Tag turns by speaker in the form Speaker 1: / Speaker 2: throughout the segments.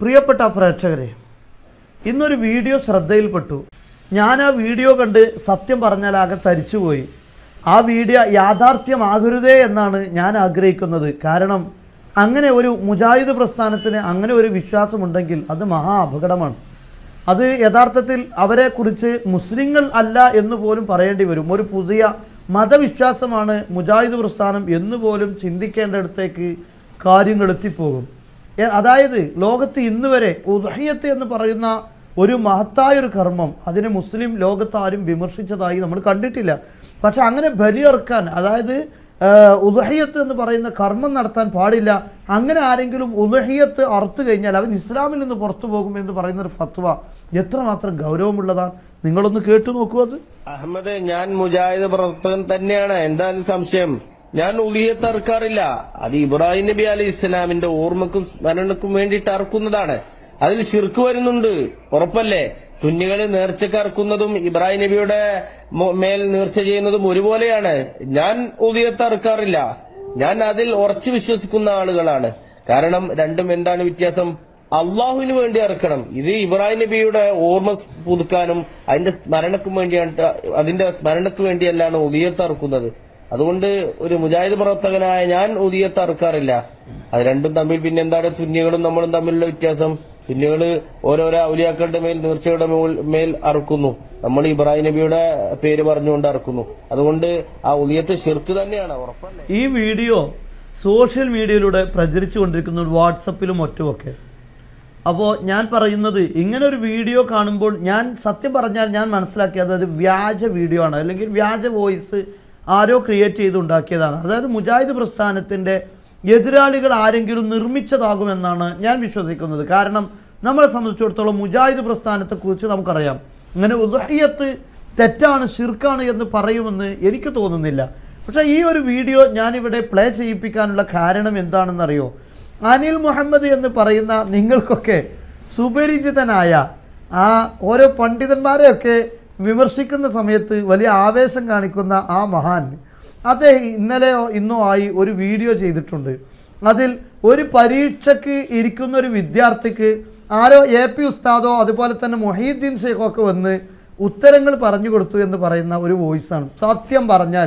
Speaker 1: പ്രിയപ്പെട്ട പ്രേക്ഷകരെ ഇന്നൊരു വീഡിയോ ശ്രദ്ധയിൽപ്പെട്ടു ഞാൻ ആ വീഡിയോ കണ്ട് സത്യം പറഞ്ഞാൽ ആകെ തരിച്ചുപോയി ആ വീഡിയോ യാഥാർത്ഥ്യമാകരുതേ എന്നാണ് ഞാൻ ആഗ്രഹിക്കുന്നത് കാരണം അങ്ങനെ ഒരു മുജാഹിദ് പ്രസ്ഥാനത്തിന് അങ്ങനെ ഒരു വിശ്വാസമുണ്ടെങ്കിൽ അത് മഹാ അപകടമാണ് അത് യഥാർത്ഥത്തിൽ അവരെക്കുറിച്ച് മുസ്ലിങ്ങൾ അല്ല എന്ന് പോലും പറയേണ്ടി വരും ഒരു പുതിയ മതവിശ്വാസമാണ് മുജാഹിദ് പ്രസ്ഥാനം എന്ന് പോലും ചിന്തിക്കേണ്ടടുത്തേക്ക് കാര്യങ്ങൾ എത്തിപ്പോകും എ- അതായത് ലോകത്ത് ഇന്ന് വരെ ഉദഹയത്ത് എന്ന് പറയുന്ന ഒരു മഹത്തായ ഒരു കർമ്മം അതിനെ മുസ്ലിം ലോകത്ത് ആരും വിമർശിച്ചതായി നമ്മൾ കണ്ടിട്ടില്ല പക്ഷെ അങ്ങനെ ബലിയർക്കാൻ അതായത് ഉദഹയത്ത് എന്ന് പറയുന്ന കർമ്മം നടത്താൻ പാടില്ല അങ്ങനെ ആരെങ്കിലും ഉദഹയത്ത് അറുത്തു കഴിഞ്ഞാൽ അവൻ ഇസ്ലാമിൽ നിന്ന് പുറത്തു പോകും എന്ന് പറയുന്ന ഒരു ഫത്വ എത്രമാത്രം ഗൗരവമുള്ളതാണ് നിങ്ങളൊന്ന് കേട്ടു നോക്കൂ അത്
Speaker 2: അഹമ്മദ് ഞാൻ മുജാഹിദ് പ്രവർത്തകൻ തന്നെയാണ് എന്താണ് സംശയം ഞാൻ ഉളിയത്ത് അറുക്കാറില്ല അത് ഇബ്രാഹിം നബി അലി ഇസ്ലാമിന്റെ ഓർമ്മക്കും സ്മരണക്കും വേണ്ടിയിട്ട് അറുക്കുന്നതാണ് അതിൽ ശിർക്ക് വരുന്നുണ്ട് ഉറപ്പല്ലേ സുന്നികള് നേർച്ചക്ക് അറുക്കുന്നതും ഇബ്രാഹിം നബിയുടെ മോ- മേൽ നേർച്ച ചെയ്യുന്നതും ഒരുപോലെയാണ് ഞാൻ ഉളിയത്ത് അറുക്കാറില്ല ഞാൻ അതിൽ ഉറച്ചു വിശ്വസിക്കുന്ന ആളുകളാണ് കാരണം രണ്ടും എന്താണ് വ്യത്യാസം അള്ളാഹുവിന് വേണ്ടി അറക്കണം ഇത് ഇബ്രാഹിം നബിയുടെ ഓർമ്മ പുതുക്കാനും അതിന്റെ സ്മരണക്കും വേണ്ടിയാണ് അതിന്റെ സ്മരണക്ക് വേണ്ടിയല്ലാണ് ഉദിയത്ത് അറുക്കുന്നത് അതുകൊണ്ട് ഒരു മുജാഹിദ് പ്രവർത്തകനായ ഞാൻ ഉദിയത്ത് അറുക്കാറില്ല അത് രണ്ടും തമ്മിൽ പിന്നെ എന്താണ് സുന്നികളും നമ്മളും തമ്മിലുള്ള വ്യത്യാസം സുന്നികള് ഓരോരോ ഔലിയാക്കളുടെ മേൽ നീർച്ചയുടെ മേൽ- മേൽ അറുക്കുന്നു നമ്മൾ ഇബ്രാഹിം നബിയുടെ പേര് പറഞ്ഞുകൊണ്ട് അറുക്കുന്നു അതുകൊണ്ട് ആ ഉദിയത്ത് ഷിർക്ക് തന്നെയാണ് ഉറപ്പല്ലേ
Speaker 1: ഈ വീഡിയോ സോഷ്യൽ മീഡിയയിലൂടെ പ്രചരിച്ചു കൊണ്ടിരിക്കുന്ന വാട്സപ്പിലും മറ്റുമൊക്കെ അപ്പോൾ ഞാൻ പറയുന്നത് ഇങ്ങനെ ഒരു വീഡിയോ കാണുമ്പോൾ ഞാൻ സത്യം പറഞ്ഞാൽ ഞാൻ മനസ്സിലാക്കിയത് അത് വ്യാജ വീഡിയോ ആണ് അല്ലെങ്കിൽ വ്യാജ വോയിസ് ആരോ ക്രിയേറ്റ് ചെയ്ത് ഉണ്ടാക്കിയതാണ് അതായത് മുജാഹിദ് പ്രസ്ഥാനത്തിൻ്റെ എതിരാളികൾ ആരെങ്കിലും നിർമ്മിച്ചതാകുമെന്നാണ് ഞാൻ വിശ്വസിക്കുന്നത് കാരണം നമ്മളെ സംബന്ധിച്ചിടത്തോളം മുജാഹിദ് പ്രസ്ഥാനത്തെക്കുറിച്ച് നമുക്കറിയാം അങ്ങനെ ഉദഹയ്യത്ത് തെറ്റാണ് ഷിർക്കാണ് എന്ന് പറയുമെന്ന് എനിക്ക് തോന്നുന്നില്ല പക്ഷേ ഈ ഒരു വീഡിയോ ഞാനിവിടെ പ്ലേ ചെയ്യിപ്പിക്കാനുള്ള കാരണം എന്താണെന്നറിയോ അനിൽ മുഹമ്മദ് എന്ന് പറയുന്ന നിങ്ങൾക്കൊക്കെ സുപരിചിതനായ ആ ഓരോ പണ്ഡിതന്മാരെയൊക്കെ വിമർശിക്കുന്ന സമയത്ത് വലിയ ആവേശം കാണിക്കുന്ന ആ മഹാൻ അദ്ദേഹം ഇന്നലെയോ ഇന്നോ ആയി ഒരു വീഡിയോ ചെയ്തിട്ടുണ്ട് അതിൽ ഒരു പരീക്ഷയ്ക്ക് ഇരിക്കുന്ന ഒരു വിദ്യാർത്ഥിക്ക് ആരോ എ പി ഉസ്താദോ അതുപോലെ തന്നെ മൊഹീദ്ദീൻ ഷെയ്ഖോ ഒക്കെ വന്ന് ഉത്തരങ്ങൾ പറഞ്ഞു കൊടുത്തു എന്ന് പറയുന്ന ഒരു വോയിസാണ് സത്യം പറഞ്ഞാൽ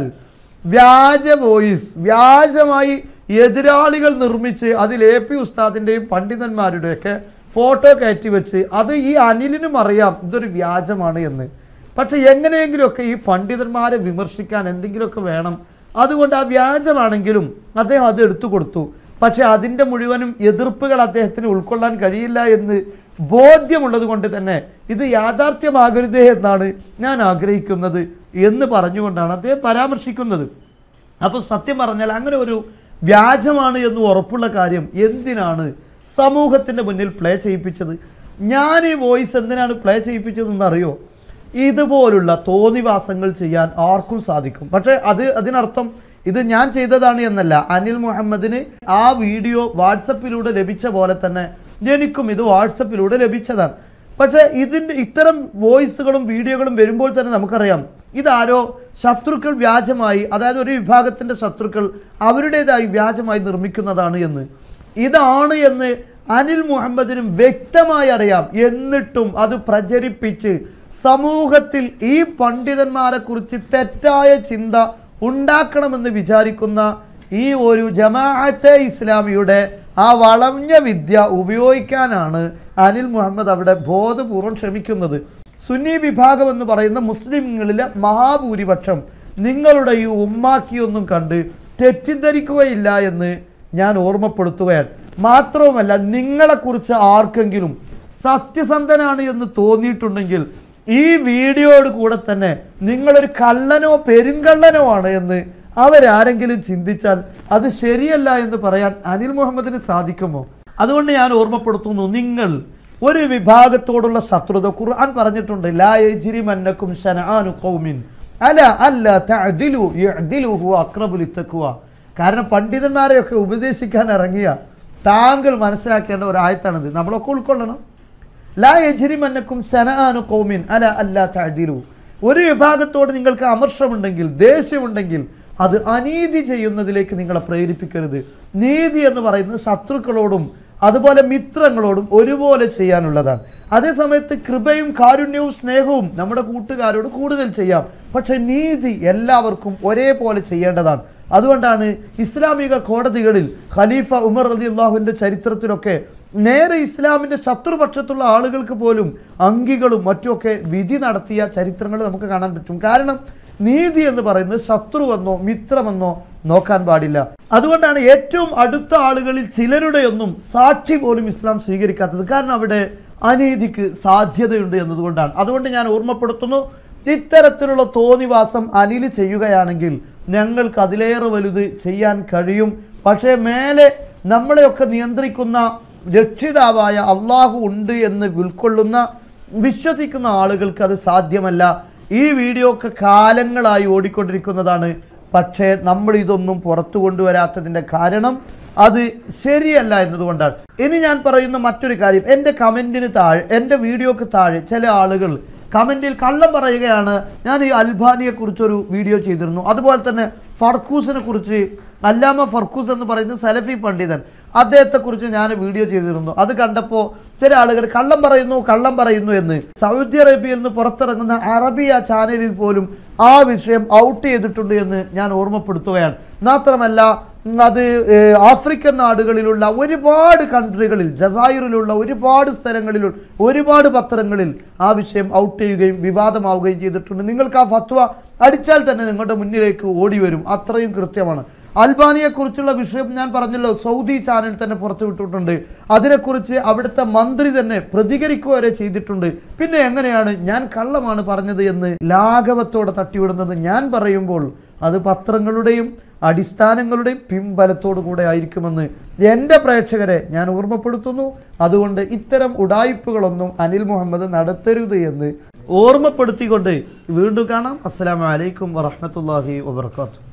Speaker 1: വ്യാജ വോയിസ് വ്യാജമായി എതിരാളികൾ നിർമ്മിച്ച് അതിൽ എ പി ഉസ്താദിൻ്റെയും പണ്ഡിതന്മാരുടെയൊക്കെ ഫോട്ടോ കയറ്റി വെച്ച് അത് ഈ അനിലിനും അറിയാം ഇതൊരു വ്യാജമാണ് എന്ന് പക്ഷെ എങ്ങനെയെങ്കിലുമൊക്കെ ഈ പണ്ഡിതന്മാരെ വിമർശിക്കാൻ എന്തെങ്കിലുമൊക്കെ വേണം അതുകൊണ്ട് ആ വ്യാജമാണെങ്കിലും അദ്ദേഹം അത് എടുത്തു കൊടുത്തു പക്ഷെ അതിൻ്റെ മുഴുവനും എതിർപ്പുകൾ അദ്ദേഹത്തിന് ഉൾക്കൊള്ളാൻ കഴിയില്ല എന്ന് ബോധ്യമുള്ളത് കൊണ്ട് തന്നെ ഇത് യാഥാർത്ഥ്യമാകരുതേ എന്നാണ് ഞാൻ ആഗ്രഹിക്കുന്നത് എന്ന് പറഞ്ഞുകൊണ്ടാണ് അദ്ദേഹം പരാമർശിക്കുന്നത് അപ്പോൾ സത്യം പറഞ്ഞാൽ അങ്ങനെ ഒരു വ്യാജമാണ് എന്ന് ഉറപ്പുള്ള കാര്യം എന്തിനാണ് സമൂഹത്തിൻ്റെ മുന്നിൽ പ്ലേ ചെയ്യിപ്പിച്ചത് ഞാൻ ഈ വോയിസ് എന്തിനാണ് പ്ലേ ചെയ്യിപ്പിച്ചതെന്ന് അറിയോ ഇതുപോലുള്ള തോന്നിവാസങ്ങൾ ചെയ്യാൻ ആർക്കും സാധിക്കും പക്ഷേ അത് അതിനർത്ഥം ഇത് ഞാൻ ചെയ്തതാണ് എന്നല്ല അനിൽ മുഹമ്മദിന് ആ വീഡിയോ വാട്സപ്പിലൂടെ ലഭിച്ച പോലെ തന്നെ എനിക്കും ഇത് വാട്സപ്പിലൂടെ ലഭിച്ചതാണ് പക്ഷേ ഇതിൻ്റെ ഇത്തരം വോയിസുകളും വീഡിയോകളും വരുമ്പോൾ തന്നെ നമുക്കറിയാം ഇതാരോ ശത്രുക്കൾ വ്യാജമായി അതായത് ഒരു വിഭാഗത്തിൻ്റെ ശത്രുക്കൾ അവരുടേതായി വ്യാജമായി നിർമ്മിക്കുന്നതാണ് എന്ന് ഇതാണ് എന്ന് അനിൽ മുഹമ്മദിനും വ്യക്തമായി അറിയാം എന്നിട്ടും അത് പ്രചരിപ്പിച്ച് സമൂഹത്തിൽ ഈ പണ്ഡിതന്മാരെ കുറിച്ച് തെറ്റായ ചിന്ത ഉണ്ടാക്കണമെന്ന് വിചാരിക്കുന്ന ഈ ഒരു ജമാഅത്തെ ഇസ്ലാമിയുടെ ആ വളഞ്ഞ വിദ്യ ഉപയോഗിക്കാനാണ് അനിൽ മുഹമ്മദ് അവിടെ ബോധപൂർവം ശ്രമിക്കുന്നത് സുന്നി വിഭാഗം എന്ന് പറയുന്ന മുസ്ലിങ്ങളിലെ മഹാഭൂരിപക്ഷം നിങ്ങളുടെ ഈ ഉമ്മാക്കിയൊന്നും കണ്ട് തെറ്റിദ്ധരിക്കുകയില്ല എന്ന് ഞാൻ ഓർമ്മപ്പെടുത്തുകയാണ് മാത്രവുമല്ല നിങ്ങളെക്കുറിച്ച് ആർക്കെങ്കിലും സത്യസന്ധനാണ് എന്ന് തോന്നിയിട്ടുണ്ടെങ്കിൽ ഈ വീഡിയോയോട് കൂടെ തന്നെ നിങ്ങളൊരു കള്ളനോ പെരുങ്കള്ളനോ ആണ് എന്ന് അവരാരെങ്കിലും ചിന്തിച്ചാൽ അത് ശരിയല്ല എന്ന് പറയാൻ അനിൽ മുഹമ്മദിന് സാധിക്കുമോ അതുകൊണ്ട് ഞാൻ ഓർമ്മപ്പെടുത്തുന്നു നിങ്ങൾ ഒരു വിഭാഗത്തോടുള്ള ശത്രുത ഖുർആൻ പറഞ്ഞിട്ടുണ്ട് ലാ യജ്രി മന്നക്കും ശനആനു ഖൗമിൻ അല അല്ല തഅദിലു യഅദിലു ഹുവ അഖ്റബു ലിത്തഖ്വ കാരണം പണ്ഡിതന്മാരെയൊക്കെ ഉപദേശിക്കാൻ ഇറങ്ങിയ താങ്കൾ മനസ്സിലാക്കേണ്ട ഒരു ആയത്താണിത് നമ്മളൊക്കെ ഉൾക്കൊള്ളണം ലാ യജ്രി മന്നക്കും ശനആനു ഖൗമിൻ അല അല്ല തഅദിലു ഒരു വിഭാഗത്തോട് നിങ്ങൾക്ക് അമർഷമുണ്ടെങ്കിൽ ദേഷ്യമുണ്ടെങ്കിൽ അത് അനീതി ചെയ്യുന്നതിലേക്ക് നിങ്ങളെ പ്രേരിപ്പിക്കരുത് നീതി എന്ന് പറയുന്നത് ശത്രുക്കളോടും അതുപോലെ മിത്രങ്ങളോടും ഒരുപോലെ ചെയ്യാനുള്ളതാണ് അതേസമയത്ത് കൃപയും കാരുണ്യവും സ്നേഹവും നമ്മുടെ കൂട്ടുകാരോട് കൂടുതൽ ചെയ്യാം പക്ഷെ നീതി എല്ലാവർക്കും ഒരേപോലെ ചെയ്യേണ്ടതാണ് അതുകൊണ്ടാണ് ഇസ്ലാമിക കോടതികളിൽ ഖലീഫ ഉമർ അലി അള്ളാഹുവിന്റെ ചരിത്രത്തിലൊക്കെ നേരെ ഇസ്ലാമിന്റെ ശത്രുപക്ഷത്തുള്ള ആളുകൾക്ക് പോലും അങ്കികളും മറ്റുമൊക്കെ വിധി നടത്തിയ ചരിത്രങ്ങൾ നമുക്ക് കാണാൻ പറ്റും കാരണം നീതി എന്ന് പറയുന്നത് ശത്രുവെന്നോ മിത്രമെന്നോ നോക്കാൻ പാടില്ല അതുകൊണ്ടാണ് ഏറ്റവും അടുത്ത ആളുകളിൽ ചിലരുടെയൊന്നും സാക്ഷി പോലും ഇസ്ലാം സ്വീകരിക്കാത്തത് കാരണം അവിടെ അനീതിക്ക് സാധ്യതയുണ്ട് എന്നതുകൊണ്ടാണ് അതുകൊണ്ട് ഞാൻ ഓർമ്മപ്പെടുത്തുന്നു ഇത്തരത്തിലുള്ള തോന്നിവാസം അനിൽ ചെയ്യുകയാണെങ്കിൽ ഞങ്ങൾക്ക് അതിലേറെ വലുത് ചെയ്യാൻ കഴിയും പക്ഷേ മേലെ നമ്മളെയൊക്കെ നിയന്ത്രിക്കുന്ന രക്ഷിതാവായ അള്ളാഹു ഉണ്ട് എന്ന് ഉൾക്കൊള്ളുന്ന വിശ്വസിക്കുന്ന ആളുകൾക്ക് അത് സാധ്യമല്ല ഈ വീഡിയോ ഒക്കെ കാലങ്ങളായി ഓടിക്കൊണ്ടിരിക്കുന്നതാണ് പക്ഷേ നമ്മൾ ഇതൊന്നും പുറത്തു കൊണ്ടുവരാത്തതിന്റെ കാരണം അത് ശരിയല്ല എന്നതുകൊണ്ടാണ് ഇനി ഞാൻ പറയുന്ന മറ്റൊരു കാര്യം എൻ്റെ കമന്റിന് താഴെ എൻ്റെ വീഡിയോക്ക് താഴെ ചില ആളുകൾ കമന്റിൽ കള്ളം പറയുകയാണ് ഞാൻ ഈ അൽബാനിയെ കുറിച്ചൊരു വീഡിയോ ചെയ്തിരുന്നു അതുപോലെ തന്നെ ഫർക്കൂസിനെ കുറിച്ച് അല്ലാമ ഫർക്കൂസ് എന്ന് പറയുന്ന സലഫി പണ്ഡിതൻ അദ്ദേഹത്തെ കുറിച്ച് ഞാൻ വീഡിയോ ചെയ്തിരുന്നു അത് കണ്ടപ്പോൾ ചില ആളുകൾ കള്ളം പറയുന്നു കള്ളം പറയുന്നു എന്ന് സൗദി അറേബ്യയിൽ നിന്ന് പുറത്തിറങ്ങുന്ന അറബിയ ചാനലിൽ പോലും ആ വിഷയം ഔട്ട് ചെയ്തിട്ടുണ്ട് എന്ന് ഞാൻ ഓർമ്മപ്പെടുത്തുകയാണ് മാത്രമല്ല ഉം, അത് ഏഹ്, ആഫ്രിക്കൻ നാടുകളിലുള്ള ഒരുപാട് കൺട്രികളിൽ ജസായിറിലുള്ള ഒരുപാട് സ്ഥലങ്ങളിലും ഒരുപാട് പത്രങ്ങളിൽ ആ വിഷയം ഔട്ട് ചെയ്യുകയും വിവാദമാവുകയും ചെയ്തിട്ടുണ്ട് നിങ്ങൾക്ക് ആ ഫത്വ അടിച്ചാൽ തന്നെ നിങ്ങളുടെ മുന്നിലേക്ക് ഓടി വരും അത്രയും കൃത്യമാണ് അൽബാനിയെ കുറിച്ചുള്ള വിഷയം ഞാൻ പറഞ്ഞല്ലോ സൗദി ചാനൽ തന്നെ പുറത്തുവിട്ടിട്ടുണ്ട് അതിനെക്കുറിച്ച് അവിടുത്തെ മന്ത്രി തന്നെ പ്രതികരിക്കുക വരെ ചെയ്തിട്ടുണ്ട് പിന്നെ എങ്ങനെയാണ് ഞാൻ കള്ളമാണ് പറഞ്ഞത് എന്ന് ലാഘവത്തോടെ തട്ടിവിടുന്നത് ഞാൻ പറയുമ്പോൾ അത് പത്രങ്ങളുടെയും അടിസ്ഥാനങ്ങളുടെയും പിൻബലത്തോടു കൂടെ ആയിരിക്കുമെന്ന് എൻ്റെ പ്രേക്ഷകരെ ഞാൻ ഓർമ്മപ്പെടുത്തുന്നു അതുകൊണ്ട് ഇത്തരം ഉടായിപ്പുകളൊന്നും അനിൽ മുഹമ്മദ് നടത്തരുത് എന്ന് ഓർമ്മപ്പെടുത്തിക്കൊണ്ട് വീണ്ടും കാണാം അസ്സലാമലൈക്കും വറഹമത്തല്ലാഹി വബർക്കാത്തു